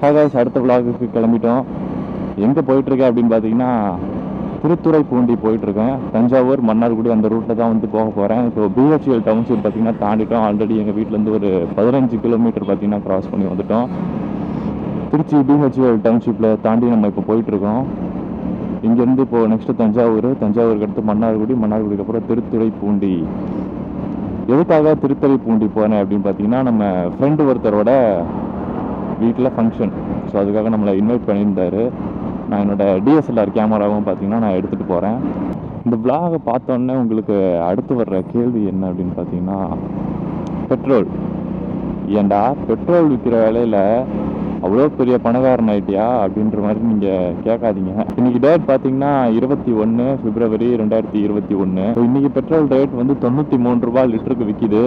hey guys அடுத்த விழாவுக்கு கிளம்பிட்டோம் எங்கே போயிட்டுருக்கேன் அப்படின்னு பார்த்தீங்கன்னா திருத்துறை பூண்டி போயிட்டுருக்கேன் தஞ்சாவூர் மன்னார்குடி அந்த ரூட்டில் தான் வந்து போக போகிறேன் ஸோ பிஹெச்எல் டவுன்ஷிப் பார்த்தீங்கன்னா தாண்டிட்டோம் ஆல்ரெடி எங்கள் வீட்டிலேருந்து ஒரு பதினஞ்சு கிலோமீட்டர் பார்த்தீங்கன்னா கிராஸ் பண்ணி வந்துட்டோம் திருச்சி பிஹெச்எல் டவுன்ஷிப்பில் தாண்டி நம்ம இப்போ போயிட்டுருக்கோம் இங்கேருந்து இப்போ நெக்ஸ்ட்டு தஞ்சாவூர் தஞ்சாவூருக்கு அடுத்து மன்னார்குடி மன்னார்குடிக்கு அப்புறம் திருத்துறை பூண்டி எதுக்காக திருத்துறை பூண்டி போனேன் அப்படின்னு பார்த்தீங்கன்னா நம்ம ஃப்ரெண்டு ஒருத்தரோட வீட்டில் ஃபங்க்ஷன் ஸோ அதுக்காக நம்மளை இன்வைட் பண்ணியிருந்தாரு நான் என்னோட டிஎஸ்எல்ஆர் கேமராவும் பார்த்தீங்கன்னா நான் எடுத்துகிட்டு போகிறேன் இந்த vlog-அ பார்த்தோன்னே உங்களுக்கு அடுத்து வர்ற கேள்வி என்ன அப்படின்னு பார்த்தீங்கன்னா பெட்ரோல் ஏன்டா பெட்ரோல் விற்கிற விலையில அவ்வளோ பெரிய பணக்காரன் ஆயிட்டியா அப்படின்ற மாதிரி நீங்கள் கேட்காதீங்க இன்னைக்கு டேட் பார்த்தீங்கன்னா இருபத்தி ஒன்று பிப்ரவரி ரெண்டாயிரத்தி இருபத்தி ஒன்று இன்னைக்கு பெட்ரோல் ரேட் வந்து தொண்ணூற்றி மூணு ரூபாய் லிட்டருக்கு விற்கிது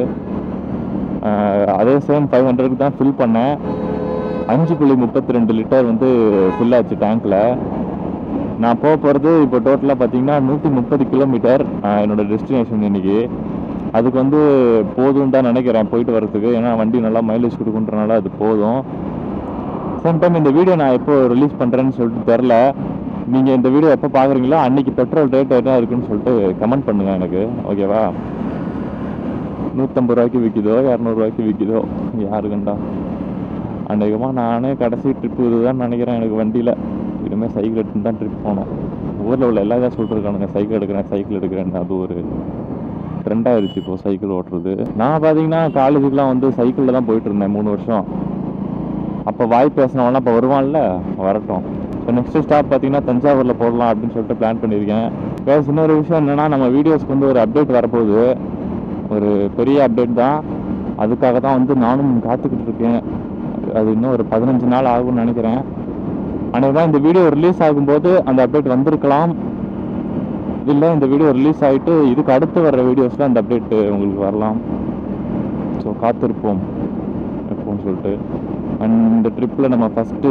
அதே சேம் ஃபைவ் ஹண்ட்ரடுக்கு தான் ஃபில் பண்ணேன் அஞ்சு புள்ளி முப்பத்தி ரெண்டு லிட்டர் வந்து ஃபில் ஆச்சு டேங்க்கில் நான் போக போகிறது இப்போ டோட்டலாக பார்த்தீங்கன்னா நூற்றி முப்பது கிலோமீட்டர் என்னோட டெஸ்டினேஷன் இன்னைக்கு அதுக்கு வந்து போதும் தான் நினைக்கிறேன் போயிட்டு வரதுக்கு ஏன்னா வண்டி நல்லா மைலேஜ் கொடுக்குன்றனால அது போதும் சேம் டைம் இந்த வீடியோ நான் எப்போ ரிலீஸ் பண்ணுறேன்னு சொல்லிட்டு தெரில நீங்கள் இந்த வீடியோ எப்போ பார்க்குறீங்களோ அன்னைக்கு பெட்ரோல் ரேட் என்ன இருக்குன்னு சொல்லிட்டு கமெண்ட் பண்ணுங்கள் எனக்கு ஓகேவா நூற்றம்பது ரூபாய்க்கு விற்கிதோ இரநூறுவாய்க்கு விற்கிதோ யாருக்குண்டா அநேகமாக நானே கடைசி ட்ரிப்பு இதுதான் நினைக்கிறேன் எனக்கு வண்டியில் இனிமேல் சைக்கிள் எடுத்துன்னு தான் ட்ரிப் போனோம் ஊரில் உள்ள எல்லா இதாக சொல்லிட்டுருக்கானுங்க சைக்கிள் எடுக்கிறேன் சைக்கிள் எடுக்கிறேன்னு அது ஒரு ட்ரெண்டாகிடுச்சு இப்போ சைக்கிள் ஓட்டுறது நான் பார்த்தீங்கன்னா காலேஜுக்குலாம் வந்து சைக்கிளில் தான் போயிட்டு இருந்தேன் மூணு வருஷம் அப்போ வாய் பேசினவன்லாம் இப்போ வருவான்ல வரட்டும் ஸோ நெக்ஸ்ட் ஸ்டாப் பார்த்தீங்கன்னா தஞ்சாவூரில் போடலாம் அப்படின்னு சொல்லிட்டு பிளான் பண்ணியிருக்கேன் வேறு இன்னொரு விஷயம் என்னென்னா நம்ம வீடியோஸ்க்கு வந்து ஒரு அப்டேட் வரப்போகுது ஒரு பெரிய அப்டேட் தான் அதுக்காக தான் வந்து நானும் காத்துக்கிட்டு இருக்கேன் அது இன்னும் ஒரு பதினஞ்சு நாள் ஆகும்னு நினைக்கிறேன் அன்றைக்கி தான் இந்த வீடியோ ரிலீஸ் ஆகும்போது அந்த அப்டேட் வந்திருக்கலாம் இல்லை இந்த வீடியோ ரிலீஸ் ஆகிட்டு இதுக்கு அடுத்து வர்ற வீடியோஸில் அந்த அப்டேட் உங்களுக்கு வரலாம் ஸோ காத்திருப்போம் எப்போன்னு சொல்லிட்டு அண்ட் இந்த ட்ரிப்பில் நம்ம ஃபஸ்ட்டு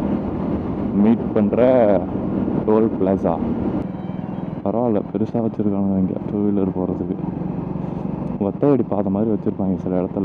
மீட் பண்ணுற டோல் பிளாசா பரவாயில்ல பெருசாக வச்சுருக்காங்க இங்கே டூ வீலர் போகிறதுக்கு ஒத்தையடி பாதை மாதிரி வச்சுருப்பாங்க சில இடத்துல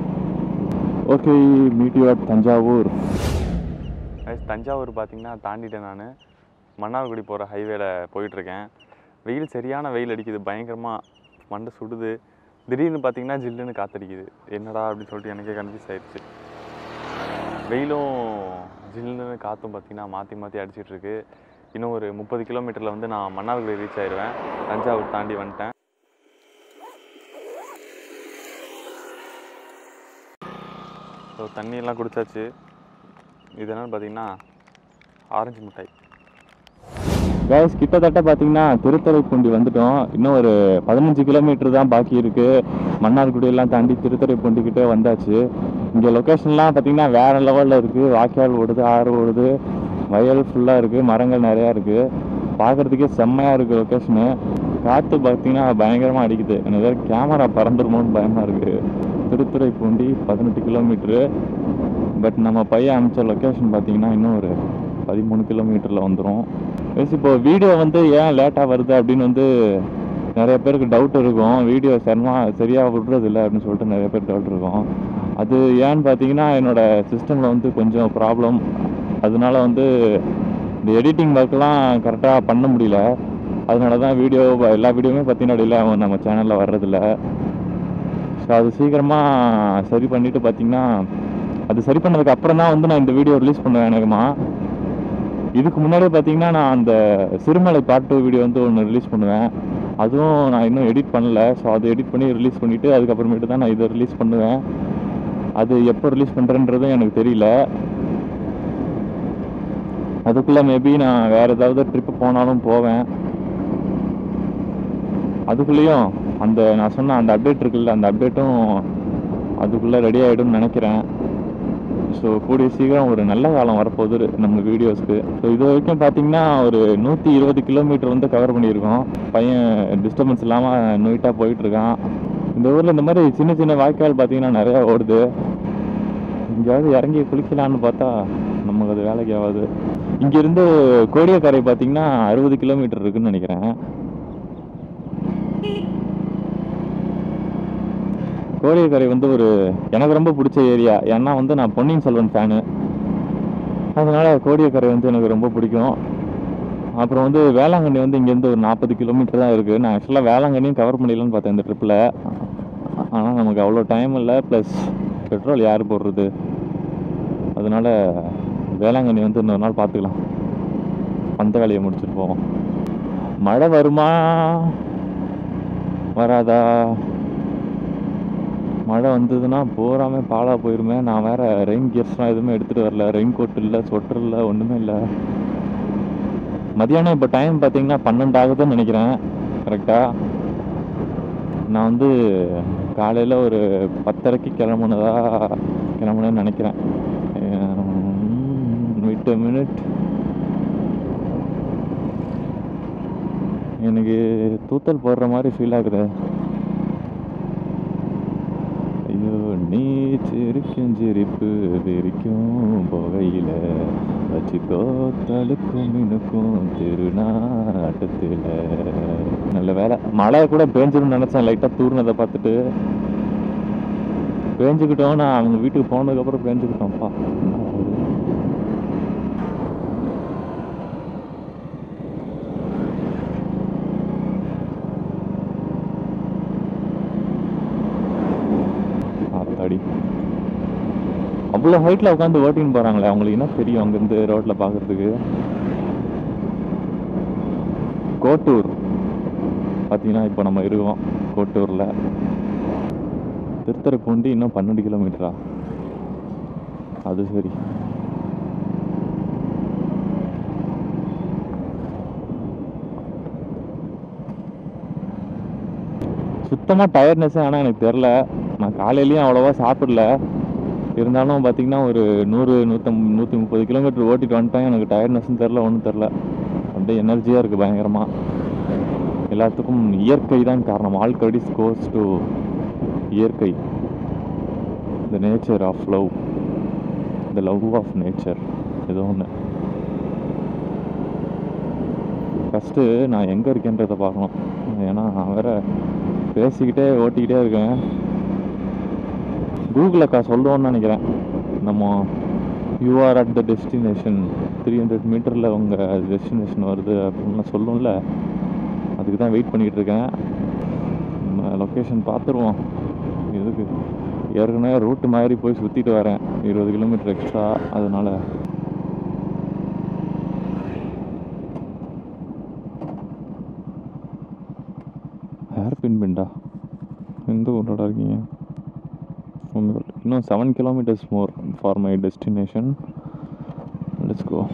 ஓகே மீட்டியோ தஞ்சாவூர் Guys, தஞ்சாவூர் பார்த்தீங்கன்னா தாண்டிட்டேன் நான் மன்னார்குடி போகிற ஹைவேல போயிட்டுருக்கேன் வெயில் சரியான வெயில் அடிக்குது பயங்கரமாக மண்டை சுடுது திடீர்னு பார்த்தீங்கன்னா ஜில்லுன்னு காத்தடிக்குது என்னடா அப்படின்னு சொல்லிட்டு எனக்கே கன்ஃபியூஸ் ஆயிடுச்சு வெயிலும் ஜில்லுன்னு காற்றும் பார்த்தீங்கன்னா மாற்றி மாற்றி அடிச்சிட்டு இருக்கு இன்னும் ஒரு முப்பது கிலோமீட்டரில் வந்து நான் மன்னார்குடி ரீச் ஆயிடுவேன் தஞ்சாவூர் தாண்டி வந்துட்டேன் ஸோ தண்ணியெல்லாம் குடிச்சாச்சு இது என்னன்னு பார்த்தீங்கன்னா ஆரஞ்சு மிட்டாய் கேஸ் கிட்டத்தட்ட பார்த்தீங்கன்னா திருத்துறைப்பூண்டி வந்துட்டோம் இன்னும் ஒரு பதினஞ்சு கிலோமீட்டர் தான் பாக்கி இருக்குது மன்னார்குடியெல்லாம் தாண்டி திருத்துறைப்பூண்டி கிட்டே வந்தாச்சு இங்கே லொக்கேஷன்லாம் பார்த்தீங்கன்னா வேறு லெவலில் இருக்குது வாய்க்கால் ஓடுது ஆறு ஓடுது வயல் ஃபுல்லாக இருக்குது மரங்கள் நிறையா இருக்குது பார்க்குறதுக்கே செம்மையாக இருக்குது லொக்கேஷனு காற்று பார்த்தீங்கன்னா பயங்கரமாக அடிக்குது எனக்கு வேறு கேமரா பறந்துருமோன்னு பயமாக இருக்குது திருத்துறைப்பூண்டி பதினெட்டு கிலோமீட்ரு பட் நம்ம பையன் அனுப்பிச்ச லொக்கேஷன் பார்த்தீங்கன்னா இன்னும் ஒரு பதிமூணு கிலோமீட்டரில் வந்துடும் பேசி இப்போ வீடியோ வந்து ஏன் லேட்டாக வருது அப்படின்னு வந்து நிறைய பேருக்கு டவுட் இருக்கும் வீடியோ சரிமா சரியாக விடுறது இல்லை அப்படின்னு சொல்லிட்டு நிறைய பேர் டவுட் இருக்கும் அது ஏன்னு பார்த்தீங்கன்னா என்னோட சிஸ்டமில் வந்து கொஞ்சம் ப்ராப்ளம் அதனால வந்து இந்த எடிட்டிங் ஒர்க்லாம் கரெக்டாக பண்ண முடியல அதனால தான் வீடியோ எல்லா வீடியோவுமே பார்த்தீங்கன்னா delay ஆகும் நம்ம சேனலில் வர்றதில்ல ஸோ அது சீக்கிரமாக சரி பண்ணிவிட்டு பார்த்தீங்கன்னா அது சரி பண்ணதுக்கு அப்புறம் தான் வந்து நான் இந்த வீடியோ ரிலீஸ் பண்ணுவேன் எனக்குமா இதுக்கு முன்னாடியே பார்த்தீங்கன்னா நான் அந்த சிறுமலை பார்ட் டூ வீடியோ வந்து ஒன்று ரிலீஸ் பண்ணுவேன் அதுவும் நான் இன்னும் எடிட் பண்ணல ஸோ அதை எடிட் பண்ணி ரிலீஸ் பண்ணிவிட்டு அதுக்கப்புறமேட்டு தான் நான் இதை ரிலீஸ் பண்ணுவேன் அது எப்போ ரிலீஸ் பண்ணுறேன்றதும் எனக்கு தெரியல அதுக்குள்ளே மேபி நான் வேறு ஏதாவது ட்ரிப்பு போனாலும் போவேன் அதுக்குள்ளேயும் அந்த நான் சொன்ன அந்த அப்டேட் இருக்குல்ல அந்த அப்டேட்டும் அதுக்குள்ளே ரெடி ஆகிடும்னு நினைக்கிறேன் ஸோ கூடிய சீக்கிரம் ஒரு நல்ல காலம் வரப்போகுது நம்ம வீடியோஸ்க்கு ஸோ இது வரைக்கும் பார்த்தீங்கன்னா ஒரு நூற்றி இருபது கிலோமீட்டர் வந்து கவர் பண்ணியிருக்கோம் பையன் டிஸ்டர்பன்ஸ் இல்லாமல் நீட்டாக போயிட்டுருக்கான் இந்த ஊரில் இந்த மாதிரி சின்ன சின்ன வாய்க்கால் பார்த்தீங்கன்னா நிறையா ஓடுது எங்கேயாவது இறங்கி குளிக்கலான்னு பார்த்தா நமக்கு அது வேலைக்கு ஆகாது இங்கேருந்து கோடியக்கரை பார்த்தீங்கன்னா அறுபது கிலோமீட்டர் இருக்குன்னு நினைக்கிறேன் கோடியக்கரை வந்து ஒரு எனக்கு ரொம்ப பிடிச்ச ஏரியா ஏன்னா வந்து நான் பொன்னியின் செல்வன் ஃபேனு அதனால கோடியக்கரை வந்து எனக்கு ரொம்ப பிடிக்கும் அப்புறம் வந்து வேளாங்கண்ணி வந்து இங்கேருந்து ஒரு நாற்பது கிலோமீட்டர் தான் இருக்குது நான் ஆக்சுவலாக வேளாங்கண்ணியும் கவர் பண்ணிடலான்னு பார்த்தேன் இந்த ட்ரிப்பில் ஆனால் நமக்கு அவ்வளோ டைம் இல்லை ப்ளஸ் பெட்ரோல் யார் போடுறது அதனால வேளாங்கண்ணி வந்து இன்னொரு நாள் பார்த்துக்கலாம் அந்த வேலையை முடிச்சுட்டு போவோம் மழை வருமா வராதா மழை வந்ததுன்னா பூராமே பாலாக போயிருமே நான் வேற ரெயின் கியர்ஸ்லாம் எதுவுமே எடுத்துகிட்டு வரல ரெயின் கோட் இல்லை ஸ்வெட்டர் இல்லை ஒன்றுமே இல்லை மதியானம் இப்போ டைம் பார்த்தீங்கன்னா பன்னெண்டு ஆகுதுன்னு நினைக்கிறேன் கரெக்டாக நான் வந்து காலையில் ஒரு பத்தரைக்கு கிளம்புனதா கிளம்புனேன்னு நினைக்கிறேன் விட்டு மினிட் எனக்கு தூத்தல் போடுற மாதிரி ஃபீல் ஆகுது ஐயோ நீ சிரிக்கும் சிரிப்பு விரிக்கும் புகையில வச்சுக்கோ தழுக்கும் மினுக்கும் திருநாட்டத்தில் நல்ல வேலை மழை கூட பேஞ்சிரும்னு நினச்சேன் லைட்டாக தூர்னதை பார்த்துட்டு பேஞ்சுக்கிட்டோம் நான் அவங்க வீட்டுக்கு போனதுக்கப்புறம் பேஞ்சுக்கிட்டோம்ப்பா என்ன ஒரு ஆத்தாடி அவ்வளோ ஹைட்டில் உட்காந்து ஓட்டின்னு போகிறாங்களே அவங்களுக்கு என்ன தெரியும் அங்கேருந்து ரோட்டில் பார்க்குறதுக்கு கோட்டூர் பார்த்தீங்கன்னா இப்போ நம்ம இருக்கோம் கோட்டூரில் திருத்தரப்பூண்டி இன்னும் பன்னெண்டு கிலோமீட்டரா அது சரி சுத்தமாக டயர்ட்னஸ்ஸே ஆனால் எனக்கு தெரில நான் காலையிலையும் அவ்வளோவா சாப்பிடல இருந்தாலும் பார்த்தீங்கன்னா ஒரு நூறு நூற்றம் நூற்றி முப்பது கிலோமீட்டர் ஓட்டிட்டு வந்துட்டேன் எனக்கு டயர்ட்னஸ்ஸும் தெரில ஒன்றும் தெரில அப்படியே எனர்ஜியாக இருக்குது பயங்கரமாக எல்லாத்துக்கும் இயற்கை தான் காரணம் ஆல் கிரெடிட்ஸ் கோஸ் டு இயற்கை the nature of love the love of nature ஏதோ ஒன்று ஃபஸ்ட்டு நான் எங்கே இருக்கேன்றதை பார்க்கணும் ஏன்னா நான் வேற பேசிக்கிட்டே ஓட்டிக்கிட்டே இருக்கேன் கூகுள் அக்கா சொல்லுவோன்னு நினைக்கிறேன் நம்ம you are at the destination three hundred மீட்டரில் உங்கள் டெஸ்டினேஷன் வருது அப்படின்னு சொல்லும்ல அதுக்கு தான் வெயிட் பண்ணிக்கிட்டு இருக்கேன் நம்ம லொக்கேஷன் பார்த்துருவோம் எதுக்கு ஏற்கனவே ரூட்டு மாதிரி போய் சுற்றிட்டு வரேன் இருபது கிலோமீட்டர் எக்ஸ்ட்ரா அதனால ஹேர் பின் பின்டா எந்த ஊரோட இருக்கீங்க உங்கள் இன்னும் seven kilometres more for my destination let's go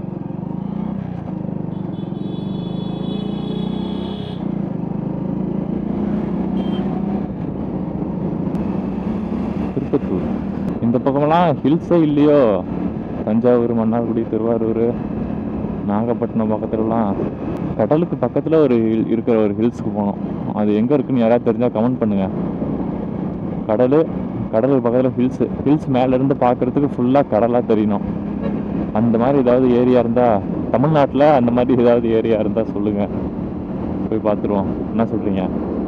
Tirupattur இந்த பக்கமெல்லாம் ஹில்ஸே இல்லையோ தஞ்சாவூர் மன்னார்குடி திருவாரூர் நாகப்பட்டினம் பக்கத்துலலாம் கடலுக்கு பக்கத்தில் ஒரு hill- இருக்கிற ஒரு ஹில்ஸ்க்கு போனோம் அது எங்கே இருக்குன்னு யாராவது தெரிஞ்சால் கமெண்ட் பண்ணுங்கள் கடல் கடலுக்கு பக்கத்தில் ஹில்ஸு ஹில்ஸ் மேலேருந்து பார்க்குறதுக்கு ஃபுல்லாக கடலாக தெரியணும் அந்த மாதிரி ஏதாவது ஏரியா இருந்தால் தமிழ்நாட்டில் அந்த மாதிரி ஏதாவது ஏரியா இருந்தால் சொல்லுங்கள் போய் பார்த்துருவோம் என்ன சொல்கிறீங்க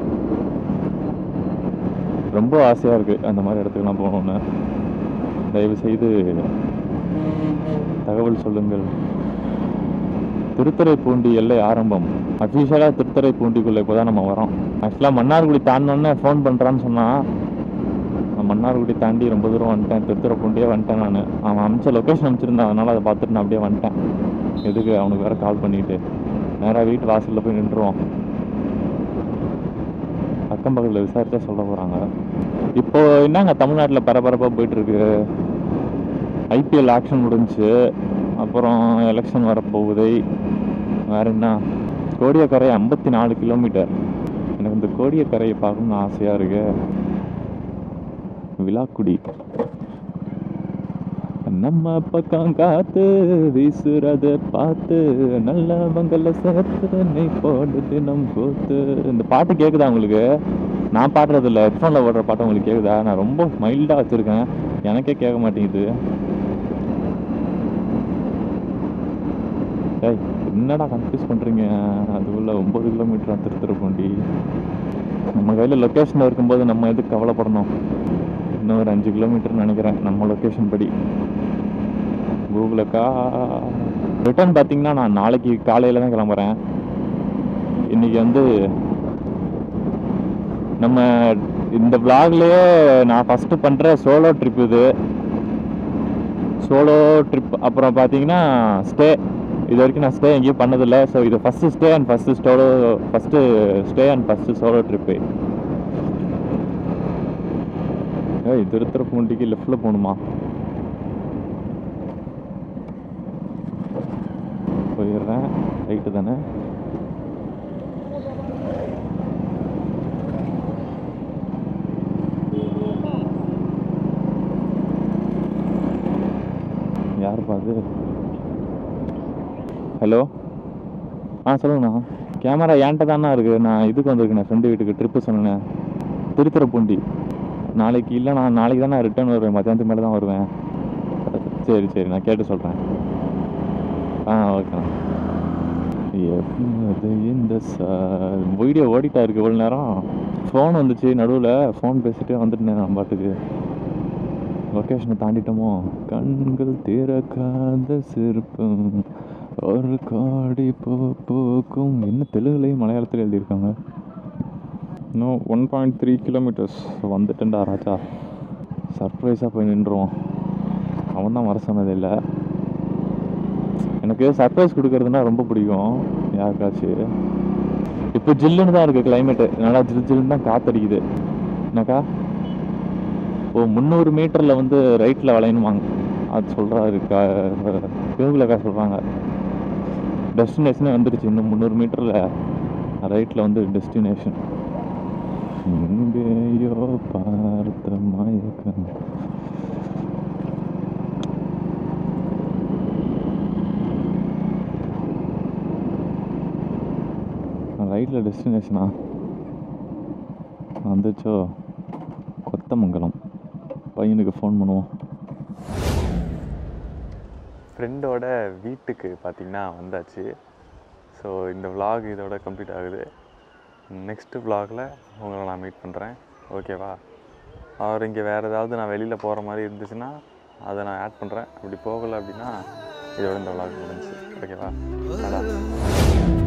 ரொம்ப ஆசையாக இருக்குது அந்த மாதிரி இடத்துக்குலாம் போகணுன்னு தயவு செய்து தகவல் சொல்லுங்கள் திருத்துறைப்பூண்டி எல்லை ஆரம்பம் அஃபிஷியலாக திருத்துறைப்பூண்டிக்குள்ளே இப்போ தான் நம்ம வரோம் ஆக்சுவலாக மன்னார்குடி தாண்டினோடனே ஃபோன் பண்ணுறான்னு சொன்னால் நான் மன்னார்குடி தாண்டி ரொம்ப தூரம் வந்துட்டேன் திருத்துறைப்பூண்டியே வந்துட்டேன் நான் அவன் அமிச்ச லொக்கேஷன் அனுப்பிச்சிருந்தான் அதனால் அதை பார்த்துட்டு நான் அப்படியே வந்துட்டேன் எதுக்கு அவனுக்கு வேறு கால் பண்ணிட்டு நேராக வீட்டு வாசலில் போய் நின்றுருவோம் அக்கம் பக்கத்தில் விசாரிச்சா சொல்ல போகிறாங்க இப்போ என்னங்க தமிழ்நாட்டில் பரபரப்பாக போயிட்டுருக்கு ஐபிஎல் ஆக்ஷன் முடிஞ்சுச்சு அப்புறம் எலெக்ஷன் வரப்போகுது வேற என்ன கோடியக்கரை ஐம்பத்தி நாலு கிலோமீட்டர் எனக்கு இந்த கோடியக்கரையை பார்க்கணும்னு ஆசையாக இருக்கு விழாக்குடி நம்ம பக்கம் காத்து வீசுறத பார்த்து நல்லவங்கள சேர்த்து நீ போடு தினம் கோத்து இந்த பாட்டு கேக்குதா உங்களுக்கு நான் பாடுறது இல்லை ஹெட்ஃபோனில் ஓடுற பாட்டு உங்களுக்கு கேக்குதா நான் ரொம்ப மைல்டாக வச்சுருக்கேன் எனக்கே கேட்க மாட்டேங்குது டேய் என்னடா கன்ஃபியூஸ் பண்ணுறீங்க அதுக்குள்ள ஒம்பது கிலோமீட்டர் திருத்துறைப்பூண்டி நம்ம கையில் லொக்கேஷன் இருக்கும்போது நம்ம எதுக்கு கவலைப்படணும் இன்னும் ஒரு அஞ்சு கிலோமீட்டர் நினைக்கிறேன் நம்ம லொக்கேஷன் படி கூகுளக்கா ரிட்டர்ன் பார்த்தீங்கன்னா நான் நாளைக்கு காலையில் தான் கிளம்புறேன் இன்னைக்கு வந்து நம்ம இந்த vlogலயே நான் ஃபஸ்ட்டு பண்ணுற சோலோ ட்ரிப் இது சோலோ ட்ரிப் அப்புறம் பார்த்தீங்கன்னா ஸ்டே இது வரைக்கும் நான் ஸ்டே எங்கேயும் பண்ணதில்லை ஸோ இது first stay and first solo first stay and first solo trip ஏய் திருத்துறப்பூண்டிக்கு லெஃப்டில் போகணுமா போயிடுறேன் ரைட்டு தானே யாருப்பா அது ஹலோ ஆ சொல்லுங்கண்ணா கேமரா என்கிட்ட தானே இருக்குது நான் இதுக்கு வந்திருக்கேன் ஃப்ரெண்டு வீட்டுக்கு ட்ரிப்பு சொன்னேன் திருத்துறைப்பூண்டி நாளைக்கு இல்லை நான் நாளைக்கு தான் நான் ரிட்டர்ன் வருவேன் மத்தியானத்துக்கு மேலே தான் வருவேன் சரி சரி நான் கேட்டு சொல்கிறேன் ஆ ஓகேண்ணா எப்போது இந்த சார் வீடியோ ஓடிட்டா இருக்கு இவ்வளோ நேரம் ஃபோன் வந்துச்சு நடுவில் ஃபோன் பேசிட்டு வந்துட்டேன் நான் பாட்டுக்கு லொக்கேஷனை தாண்டிட்டோமோ கண்கள் திறக்காத சிற்பம் ஒரு காடி பூ பூக்கும் என்ன தெலுங்குலையும் மலையாளத்தில் எழுதியிருக்காங்க இன்னும் ஒன் பாயிண்ட் த்ரீ கிலோமீட்டர்ஸ் வந்துட்டேன்டா ராஜா சர்ப்ரைஸாக போய் நின்றுவோம் அவன் தான் வர சொன்னதில்லை எனக்கு சர்ப்ரைஸ் கொடுக்கறதுனா ரொம்ப பிடிக்கும் யாருக்காச்சும் இப்போ ஜில்லுன்னு தான் இருக்குது கிளைமேட்டு நல்லா ஜில் ஜில்லுன்னு தான் காத்தடிக்குது என்னக்கா ஓ முந்நூறு மீட்டரில் வந்து ரைட்டில் வளையணுமாங்க அது சொல்கிறாரு கா இவங்களக்கா சொல்கிறாங்க டெஸ்டினேஷனே வந்துடுச்சு இன்னும் முந்நூறு மீட்டரில் ரைட்டில் வந்து டெஸ்டினேஷன் எங்கேயோ பார்த்த மயக்கம் ரைட்டில் டெஸ்டினேஷனா வந்துச்சோ கொத்தமங்கலம் பையனுக்கு ஃபோன் பண்ணுவோம் ஃப்ரெண்டோட வீட்டுக்கு பார்த்தீங்கன்னா வந்தாச்சு ஸோ இந்த vlog இதோட கம்ப்ளீட் ஆகுது நெக்ஸ்ட்டு vlogல உங்களை நான் மீட் பண்ணுறேன் ஓகேவா அவர் இங்கே வேறு ஏதாவது நான் வெளியில் போகிற மாதிரி இருந்துச்சுன்னா அதை நான் ஆட் பண்ணுறேன் அப்படி போகலை அப்படின்னா இதோட இந்த vlog முடிஞ்சுச்சு ஓகேவா அதான்